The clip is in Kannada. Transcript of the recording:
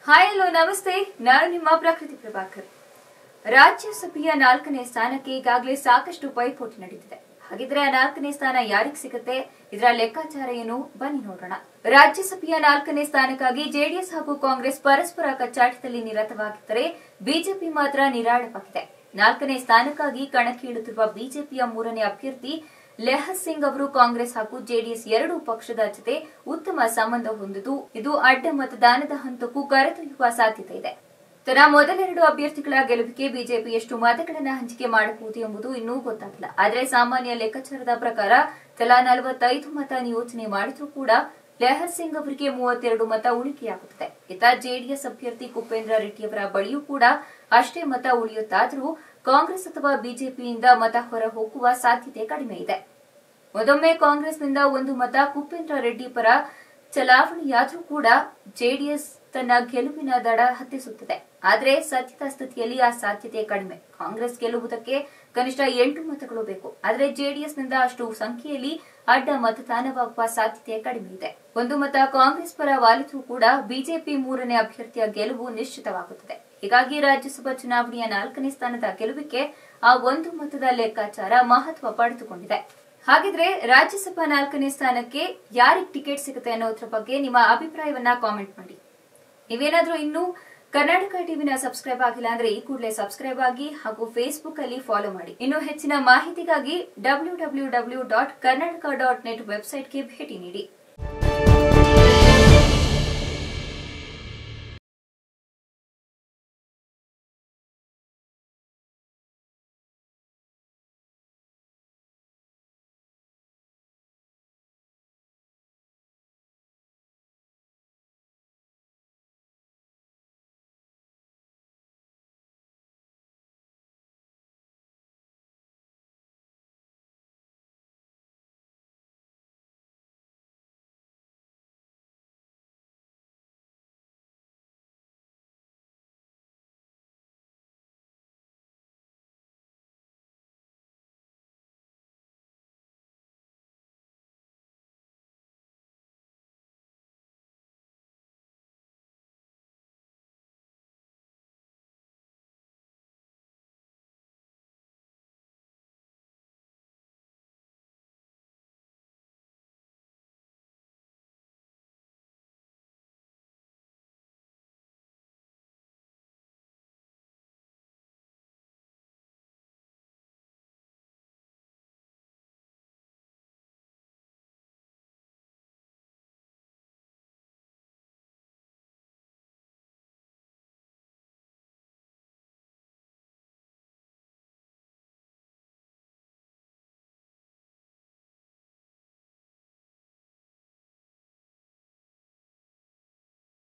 ಹಾಯ್ ಹಲೋ ನಮಸ್ತೆ ನಾನು ನಿಮ್ಮ ಪ್ರಕೃತಿ ಪ್ರಭಾಕರ್ ರಾಜ್ಯಸಭೆಯ ನಾಲ್ಕನೇ ಸ್ಥಾನಕ್ಕೆ ಈಗಾಗಲೇ ಸಾಕಷ್ಟು ಪೈಪೋಟಿ ನಡೀತಿದೆ ಹಾಗಿದ್ರೆ ಆ ನಾಲ್ಕನೇ ಸ್ಥಾನ ಯಾರಿಗ್ ಸಿಗುತ್ತೆ ಇದರ ಲೆಕ್ಕಾಚಾರ ಏನು ಬನ್ನಿ ನೋಡೋಣ ರಾಜ್ಯಸಭೆಯ ನಾಲ್ಕನೇ ಸ್ಥಾನಕ್ಕಾಗಿ ಜೆಡಿಎಸ್ ಹಾಗೂ ಕಾಂಗ್ರೆಸ್ ಪರಸ್ಪರ ಕಚ್ಚಾಟದಲ್ಲಿ ನಿರತವಾಗಿದ್ದರೆ ಬಿಜೆಪಿ ಮಾತ್ರ ನಿರಾಳವಾಗಿದೆ ನಾಲ್ಕನೇ ಸ್ಥಾನಕ್ಕಾಗಿ ಕಣಕ್ಕಿಳಿಯುತ್ತಿರುವ ಬಿಜೆಪಿಯ ಮೂರನೇ ಅಭ್ಯರ್ಥಿ ಲೆಹರ್ ಸಿಂಗ್ ಅವರು ಕಾಂಗ್ರೆಸ್ ಹಾಗೂ ಜೆಡಿಎಸ್ ಎರಡೂ ಪಕ್ಷದ ಜೊತೆ ಉತ್ತಮ ಸಂಬಂಧ ಹೊಂದಿದ್ದು ಇದು ಅಡ್ಡ ಮತದಾನದ ಹಂತಕ್ಕೂ ಕರೆದೊಯ್ಯುವ ಸಾಧ್ಯತೆ ಇದೆ ತನ್ನ ಮೊದಲೆರಡು ಅಭ್ಯರ್ಥಿಗಳ ಗೆಲುವಿಗೆ ಬಿಜೆಪಿ ಎಷ್ಟು ಮತಗಳನ್ನ ಹಂಚಿಕೆ ಮಾಡಬಹುದು ಎಂಬುದು ಇನ್ನೂ ಗೊತ್ತಾಗಿಲ್ಲ ಆದರೆ ಸಾಮಾನ್ಯ ಲೆಕ್ಕಾಚಾರದ ಪ್ರಕಾರ ತಲಾ ನಲವತ್ತೈದು ಮತ ನಿಯೋಜನೆ ಮಾಡಿದ್ರೂ ಕೂಡ ಲೆಹರ್ ಸಿಂಗ್ ಅವರಿಗೆ ಮೂವತ್ತೆರಡು ಮತ ಉಳಿಕೆಯಾಗುತ್ತದೆ ಇತ್ತ ಜೆಡಿಎಸ್ ಅಭ್ಯರ್ಥಿ ಕುಪೇಂದ್ರ ರೆಡ್ಡಿಯವರ ಬಳಿಯೂ ಕೂಡ ಅಷ್ಟೇ ಮತ ಉಳಿಯುತ್ತಾದರೂ ಕಾಂಗ್ರೆಸ್ ಅಥವಾ ಬಿಜೆಪಿಯಿಂದ ಮತ ಹೊರ ಹೋಗುವ ಸಾಧ್ಯತೆ ಕಡಿಮೆ ಇದೆ ಮತ್ತೊಮ್ಮೆ ಕಾಂಗ್ರೆಸ್ನಿಂದ ಒಂದು ಮತ ಕುಪೇಂದ್ರ ರೆಡ್ಡಿ ಪರ ಚಲಾವಣೆಯಾದರೂ ಕೂಡ ಜೆಡಿಎಸ್ ತನ್ನ ಗೆಲುವಿನ ದಡ ಹತ್ತಿಸುತ್ತದೆ ಆದರೆ ಸದ್ಯದ ಸ್ಥಿತಿಯಲ್ಲಿ ಆ ಸಾಧ್ಯತೆ ಕಡಿಮೆ ಕಾಂಗ್ರೆಸ್ ಗೆಲ್ಲುವುದಕ್ಕೆ ಕನಿಷ್ಠ ಎಂಟು ಮತಗಳು ಬೇಕು ಆದರೆ ಜೆಡಿಎಸ್ನಿಂದ ಅಷ್ಟು ಸಂಖ್ಯೆಯಲ್ಲಿ ಅಡ್ಡ ಮತದಾನವಾಗುವ ಸಾಧ್ಯತೆ ಕಡಿಮೆ ಇದೆ ಒಂದು ಮತ ಕಾಂಗ್ರೆಸ್ ಪರ ವಾಲಿದ್ರೂ ಕೂಡ ಬಿಜೆಪಿ ಮೂರನೇ ಅಭ್ಯರ್ಥಿಯ ಗೆಲುವು ನಿಶ್ಚಿತವಾಗುತ್ತದೆ ಹೀಗಾಗಿ ರಾಜ್ಯಸಭಾ ಚುನಾವಣೆಯ ನಾಲ್ಕನೇ ಸ್ಥಾನದ ಗೆಲುವಿಗೆ ಆ ಒಂದು ಮತದ ಲೆಕ್ಕಾಚಾರ ಮಹತ್ವ ಪಡೆದುಕೊಂಡಿದೆ ಹಾಗಿದ್ರೆ ರಾಜ್ಯಸಭಾ ನಾಲ್ಕನೇ ಸ್ಥಾನಕ್ಕೆ ಯಾರಿಗೆ ಟಿಕೆಟ್ ಸಿಗುತ್ತೆ ಅನ್ನೋದ್ರ ಬಗ್ಗೆ ನಿಮ್ಮ ಅಭಿಪ್ರಾಯವನ್ನ ಕಾಮೆಂಟ್ ಮಾಡಿ ನೀವೇನಾದ್ರೂ ಇನ್ನೂ ಕರ್ನಾಟಕ ಟಿವಿನ ಸಬ್ಸ್ಕ್ರೈಬ್ ಆಗಿಲ್ಲ ಅಂದ್ರೆ ಈ ಕೂಡಲೇ ಸಬ್ಸ್ಕ್ರೈಬ್ ಆಗಿ ಹಾಗೂ ಫೇಸ್ಬುಕ್ ಅಲ್ಲಿ ಫಾಲೋ ಮಾಡಿ ಇನ್ನು ಹೆಚ್ಚಿನ ಮಾಹಿತಿಗಾಗಿ W W W dot Karnataka dot net ವೆಬ್ಸೈಟ್ಗೆ ಭೇಟಿ ನೀಡಿ